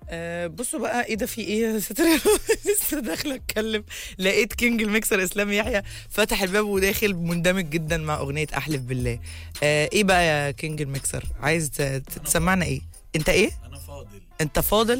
أه بصوا بقى ايه ده في ايه يا ستر يا رب؟ لسه داخله اتكلم لقيت كينج الميكسر اسلام يحيى فتح الباب وداخل مندمج جدا مع اغنيه احلف بالله أه ايه بقى يا كينج الميكسر عايز ت- تسمعنا ايه انت ايه انا فاضل انت فاضل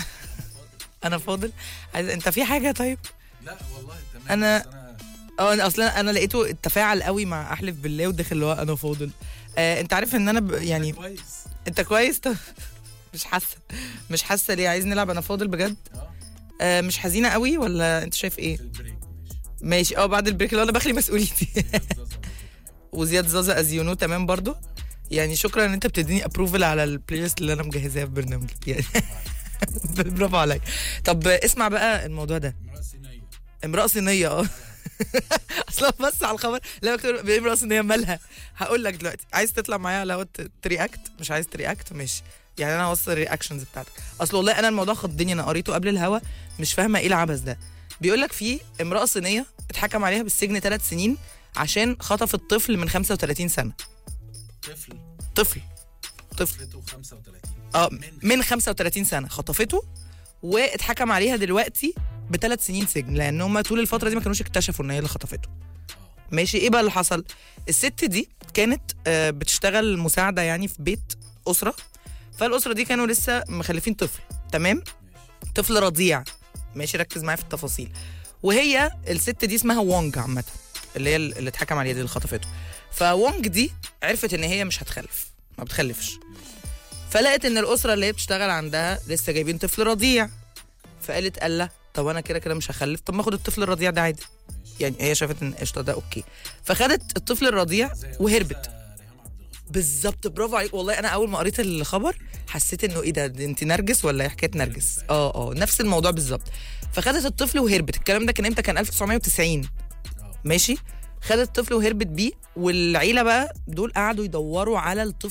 انا فاضل عايز انت في حاجه طيب لا والله تمام أنا- بس انا اه انا اصلا انا لقيته تفاعل قوي مع احلف بالله وداخل اللي هو انا فاضل آه انت عارف ان انا ب... يعني كويس انت كويس طب مش حاسه مش حاسه ليه عايز نلعب انا فاضل بجد اه آه مش حزينه قوي ولا انت شايف ايه في البريك ماشي ماشي اه بعد البريك اللي هو انا بخلي مسؤوليتي زازا وزياد زازا ازيونو تمام برضو يعني شكرا ان انت بتديني ابروفل على البلاي ليست اللي انا مجهزاها في برنامجي يعني برافو عليك طب اسمع بقى الموضوع ده امرأة صينية امرأة صينية اه اصلا بس على الخبر لا مكتوب امرأة صينية مالها هقول لك دلوقتي عايز تطلع معايا على هوت ترياكت مش عايز ترياكت ماشي يعني انا هوصل الرياكشنز بتاعتك اصل والله انا الموضوع خضني انا قريته قبل الهوا مش فاهمه ايه العبث ده بيقول لك في امرأة صينية اتحكم عليها بالسجن ثلاث سنين عشان خطفت طفل من 35 سنة طفل طفل طفل طفلته 35 اه من 35 سنة خطفته واتحكم عليها دلوقتي بثلاث سنين سجن لان هم طول الفتره دي ما كانوش اكتشفوا ان هي اللي خطفته ماشي ايه بقى اللي حصل الست دي كانت آه، بتشتغل مساعده يعني في بيت اسره فالاسره دي كانوا لسه مخلفين طفل تمام طفل رضيع ماشي ركز معايا في التفاصيل وهي الست دي اسمها وونج عامه اللي هي اللي اتحكم عليها دي اللي خطفته فوونج دي عرفت ان هي مش هتخلف ما بتخلفش فلقت ان الاسره اللي هي بتشتغل عندها لسه جايبين طفل رضيع فقالت الله طب انا كده كده مش هخلف طب ما اخد الطفل الرضيع ده عادي يعني هي شافت ان قشطه ده اوكي فخدت الطفل الرضيع زي وهربت أستاذة ريهام عبد الغفور بالظبط برافو عليك والله انا اول ما قريت الخبر حسيت انه ايه ده, ده انت نرجس ولا ايه حكايه نرجس اه اه نفس الموضوع بالظبط فخدت الطفل وهربت الكلام ده كان امتى كان 1990 اه ماشي خدت الطفل وهربت بيه والعيله بقى دول قعدوا يدوروا على الطفل